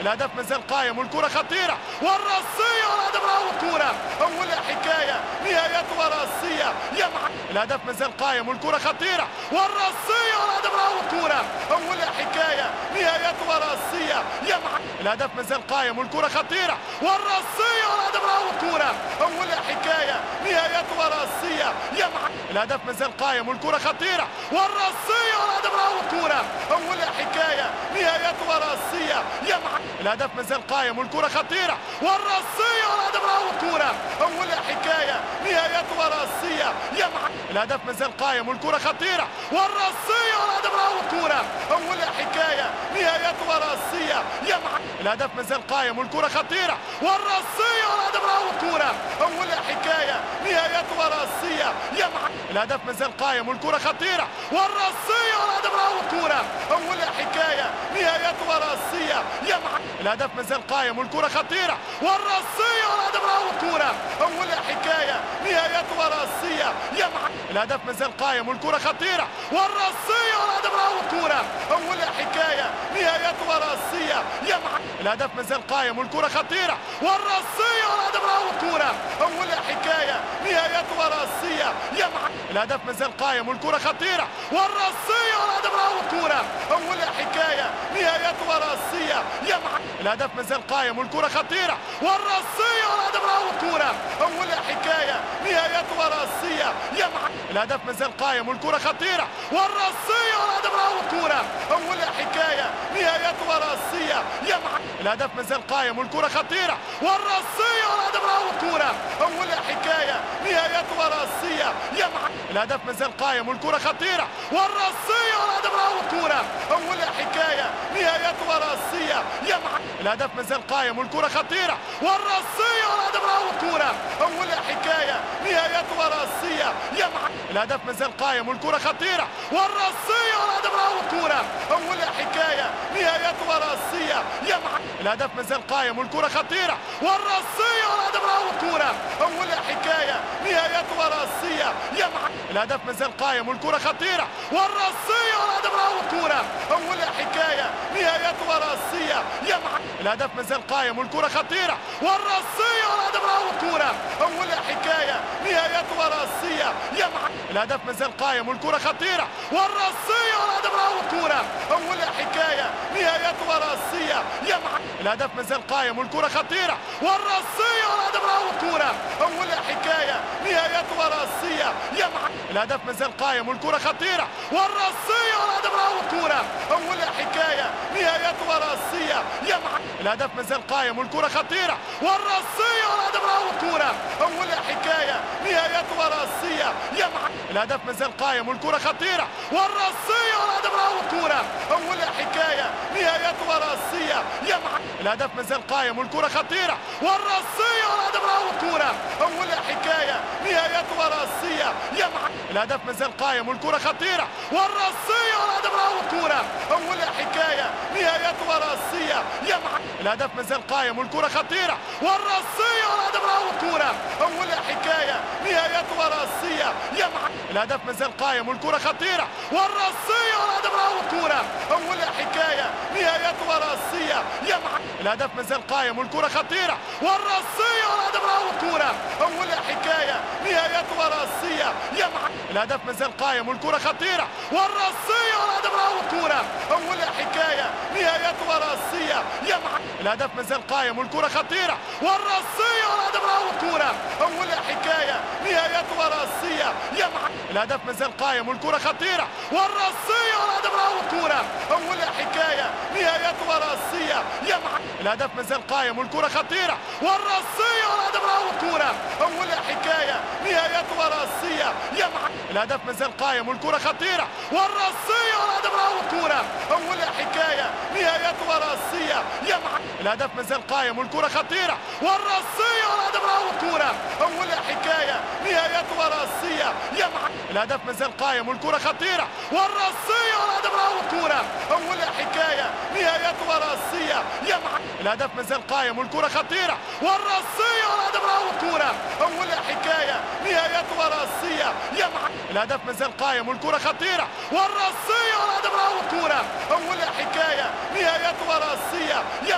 الهدف مازال قايم والكره خطيره والراسيه والهدف راهو الكره اولها حكايه نهايات وراسيه يا مع الهدف مازال قايم والكره خطيره والراسيه والهدف راهو الكره اولها حكايه نهايات وراسيه يا مع الهدف مازال قايم والكره خطيره والراسيه والهدف راهو الكره اولها حكايه نهايات وراسيه يا مع الهدف مازال قايم والكره خطيره والراسيه والهدف راهو الكره اولها حكايه نهايات وراسيه يا مع الهدف مازال قايم والكره خطيره والراسيه والهدف راهو الكره اولها حكايه نهايات وراسيه يا مع الهدف مازال قايم والكره خطيره والراسيه والهدف راهو الكره اولها حكايه نهايات وراسيه يا مع الهدف مازال قايم والكره خطيره والراسيه والهدف راهو الكره اولها حكايه نهايات وراسيه يا مع الهدف مازال قايم والكره خطيره والراسيه والهدف راهو الكره اولها حكايه نهايات وراسيه يا مع الهدف مازال قايم والكره خطيره والراسيه والهدف راهو الكره اولها حكايه نهايات وراسيه يا مع الهدف مازال قايم والكره خطيره والراسيه والهدف راهو الكره اولها حكايه نهايات وراسيه يا مع الهدف مازال قايم والكره خطيره والراسيه والهدف راهو الكره اولها حكايه نهايات وراسيه يا مع الهدف مازال قايم والكره خطيره والراسيه والهدف راهو الكره اولها حكايه نهايات وراسيه يا مع الهدف مازال قايم والكره خطيره والراسيه والهدف راهو الكره اولها حكايه نهايات وراسيه يا مع الهدف مازال قايم والكره خطيره والراسيه والهدف راهو الكره اولها حكايه نهايات وراسيه يا مع الهدف مازال قايم والكره خطيره والراسيه والهدف راهو الكره اولها حكايه نهايات وراسيه يا مع الهدف مازال قايم والكره خطيره والراسيه والهدف راهو الكره اولها حكايه نهايات وراسيه يا مع الهدف مازال قايم والكره خطيره والراسيه والهدف راهو الكره اولها حكايه نهايات وراسيه يا مع الهدف مازال قايم والكره خطيره والراسيه والهدف راهو الكره اولها حكايه نهايات وراسيه يا مع الهدف مازال قايم والكره خطيره والراسيه والهدف راهو الكره اولها حكايه نهايات وراسيه يا مع الهدف مازال قايم والكره خطيره والراسيه والهدف راهو الكره اولها حكايه نهايات وراسيه يا مع الهدف مازال قايم والكره خطيره والراسيه والهدف راهو الكره اولها حكايه نهايات وراسيه يا مع الهدف مازال قايم والكره خطيره والراسيه والهدف راهو الكره اولها حكايه نهايات وراسيه يا مع الهدف مازال قايم والكره خطيره والراسيه والهدف راهو الكره اولها حكايه نهايات وراسيه يا مع الهدف مازال قايم والكره خطيره والراسيه والهدف راهو الكره اولها حكايه نهايات وراسيه يا مع الهدف مازال قايم والكره خطيره والراسيه والهدف راهو الكره اولها حكايه نهايات وراسيه يا مع الهدف مازال قايم والكره خطيره والراسيه والهدف راهو الكره اولها حكايه نهايات وراسيه يا مع الهدف مازال قايم والكره خطيره والراسيه والهدف راهو الكره اولها حكايه نهايات وراسيه يا مع الهدف مازال قايم والكره خطيره والراسيه والهدف راهو الكره اولها حكايه نهايات وراسيه يا مع الهدف مازال قايم والكره خطيره والراسيه والهدف راهو الكره اولها حكايه نهايات وراسيه يا مع الهدف مازال قايم والكره خطيره والراسيه والهدف راهو الكره اولها حكايه نهايات وراسيه يا مع الهدف مازال قايم والكره خطيره والراسيه والهدف راهو الكره اولها حكايه نهايات وراسيه يا مع الهدف مازال قايم والكره خطيره والراسيه والهدف راهو الكره اولها حكايه نهايات وراسيه يا مع الهدف مازال قايم والكره خطيره والراسيه والهدف راهو الكره اولها حكايه نهايات وراسيه يا مع الهدف مازال قايم والكره خطيره والراسيه والهدف راهو الكره اولها حكايه نهايات وراسيه يا مع الهدف مازال قايم والكره خطيره والراسيه والهدف راهو الكره اولها حكايه نهايات وراسيه يا مع الهدف مازال قايم والكره خطيره والراسيه والهدف راهو الكره اولها حكايه نهايات وراسيه يا مع الهدف مازال قايم والكره خطيره والراسيه والهدف راهو الكره اولها حكايه نهايات وراسيه يا مع الهدف مازال قايم والكره خطيره والراسيه والهدف راهو الكره اولها حكايه نهايات وراسيه يا مع الهدف مازال قايم والكره خطيره والراسيه والهدف راهو الكره اولها حكايه نهايات وراسيه يا مع الهدف مازال قايم والكره خطيره والراسيه والهدف راهو الكره اولها حكايه نهايات وراسيه يا مع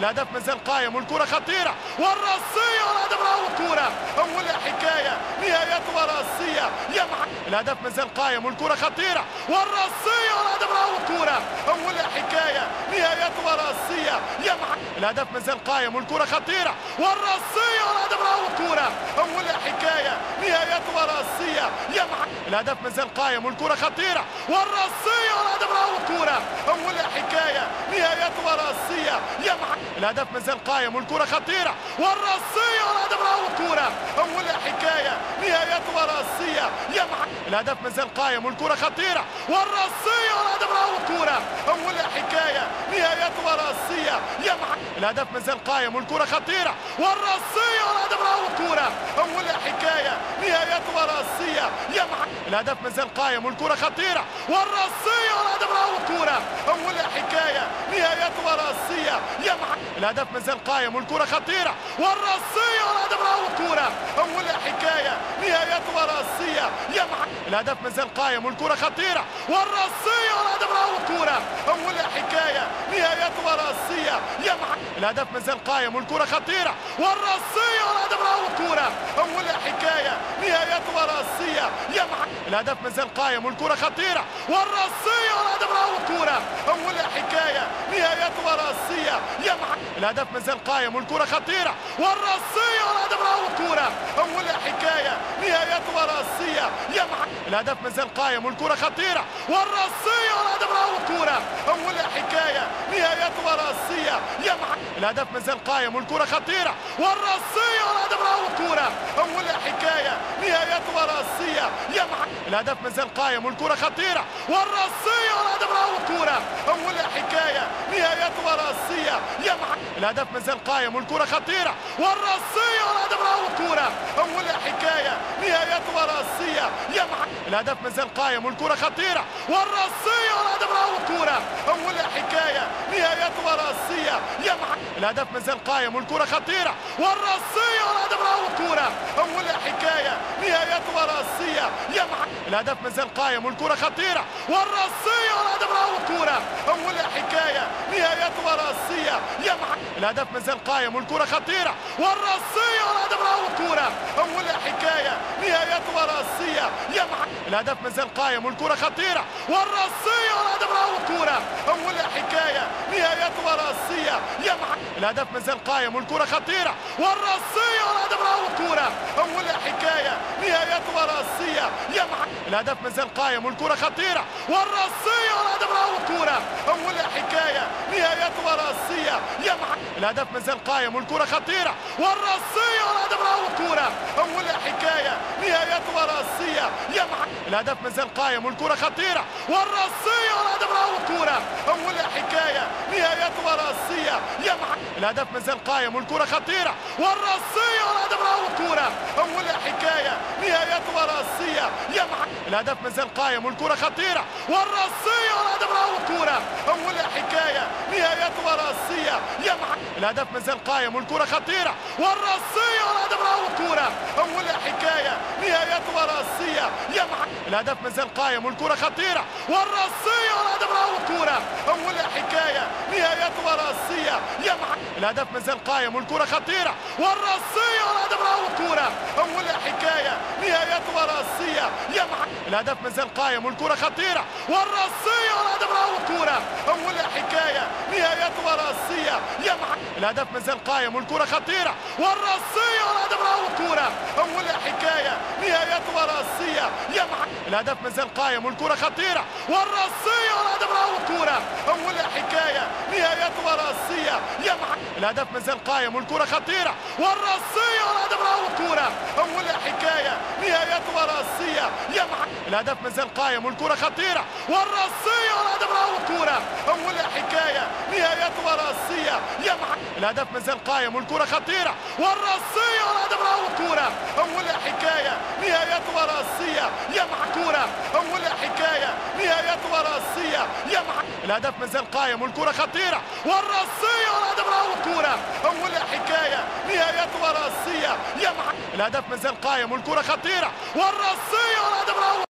الهدف مازال قايم والكره خطيره والراسيه والهدف راهو الكره اولها حكايه نهايتها راسيه يا مع الهدف مازال قايم والكره خطيره والراسيه والهدف راهو الكره اولها حكايه نهايتها راسيه يا مع الهدف مازال قايم والكره خطيره والراسيه والهدف راهو الكره اولها حكايه نهايتها راسيه يا مع الهدف مازال قايم والكره خطيره والراسيه والهدف راهو الكره اولها حكايه نهايتها راسيه يا مع الهدف مازال قايم والكره خطيره والراسيه والهدف راهو الكره اولها حكايه نهايتها راسيه يا مع الهدف مازال قايم والكره خطيره والراسيه والهدف راهو الكره اولها حكايه نهايتها راسيه يا مع الهدف مازال قايم والكره خطيره والراسيه والهدف راهو الكره اولها حكايه نهايتها راسيه يا مع الهدف مازال قايم والكره خطيره والراسيه والهدف راهو الكره اولها حكايه نهايتها راسيه يا مع الهدف مازال قايم والكره خطيره والراسيه والهدف راهو الكره اولها حكايه نهايتها راسيه يا مع الهدف مازال قايم والكره خطيره والراسيه والهدف راهو الكره اولها حكايه نهايتها راسيه يا مع الهدف مازال قايم والكره خطيره والراسيه والهدف راهو الكره اولها حكايه نهايتها راسيه يا مع الهدف مازال قايم والكره خطيره والراسيه والهدف راهو الكره اولها حكايه نهايتها راسيه يا مع الهدف مازال قايم والكره خطيره والراسيه والهدف راهو الكره اولها حكايه نهايتها راسيه يا مع الهدف مازال قايم والكره خطيره والراسيه والهدف راهو الكره اولها حكايه نهايتها راسيه يا مع الهدف مازال قايم والكره خطيره والراسيه والهدف راهو الكره اولها حكايه نهايتها راسيه يا مع الهدف مازال قايم والكره خطيره والراسيه والهدف راهو الكره اولها حكايه نهايتها راسيه يا مع الهدف مازال قايم والكره خطيره والراسيه والهدف راهو الكره اولها حكايه نهايتها راسيه يا مع الهدف مازال قايم والكره خطيره والراسيه والهدف راهو الكره اولها حكايه نهايتها راسيه يا مع الهدف مازال قايم والكره خطيره والراسيه والهدف راهو الكره اولها حكايه نهايتها راسيه يا مع الهدف مازال قايم والكره خطيره والراسيه والهدف راهو الكره اولها حكايه نهايتها راسيه يا مع الهدف مازال قايم والكره خطيره والراسيه والهدف راهو الكره اولها حكايه نهايتها راسيه يا مع الهدف مازال قايم والكره خطيره والراسيه والهدف راهو الكره اولها حكايه نهايتها راسيه يا مع الهدف مازال قايم والكره خطيره والراسيه والهدف راهو الكره اولها حكايه نهايتها راسيه يا مع الهدف مازال قايم والكره خطيره والراسيه والهدف راهو الكره اولها حكايه نهايتها راسيه يا مع الهدف مازال قايم والكره خطيره والراسيه والهدف راهو الكره اولها حكايه نهايتها راسيه يا مع الهدف مازال قايم والكره خطيره والراسيه والهدف راهو الكره اولها حكايه نهايتها راسيه يا مع الهدف مازال قايم والكره خطيره والراسيه والهدف راهو الكره اولها حكايه نهايتها راسيه يا مع الهدف مازال قايم والكره خطيره والراسيه والهدف راهو الكره اولها حكايه نهايتها راسيه يا مع الهدف مازال قايم والكره خطيره والراسيه والهدف راهو الكره اولها حكايه نهايتها راسيه يا مع الهدف مازال قايم والكره خطيره والراسيه والهدف راهو الكره اولها حكايه نهايتها راسيه يا مع الهدف مازال قايم والكره خطيره والراسيه والهدف راهو الكره اولها حكايه نهايتها راسيه يا مع الهدف مازال قايم والكره خطيره والراسيه والهدف راهو الكره اولها حكايه نهايتها راسيه يا مع الهدف مازال قايم والكره خطيره والراسيه والهدف راهو الكره اولها حكايه نهايتها راسيه يا مع الهدف مازال قايم والكره خطيره والراسيه والهدف راهو الكره اولها حكايه نهايتها راسيه يا مع الهدف مازال قايم والكره خطيره والراسيه والهدف راهو الكره اولها حكايه نهايتها راسيه يا مع الهدف مازال قايم والكره خطيره والراسيه والهدف راهو الكره اولها حكايه نهايتها راسيه يا مع الهدف مازال قايم والكره خطيره والراسيه والهدف راهو الكره اولها حكايه نهايتها راسيه يا مع كوره اولها حكايه نهايتها راسيه يا مع الهدف مازال قايم والكره خطيره والراسيه والهدف راهو الكره اولها حكايه نهايتها راسيه يا مع الهدف مازال قايم والكره خطيره والراسيه والهدف راهو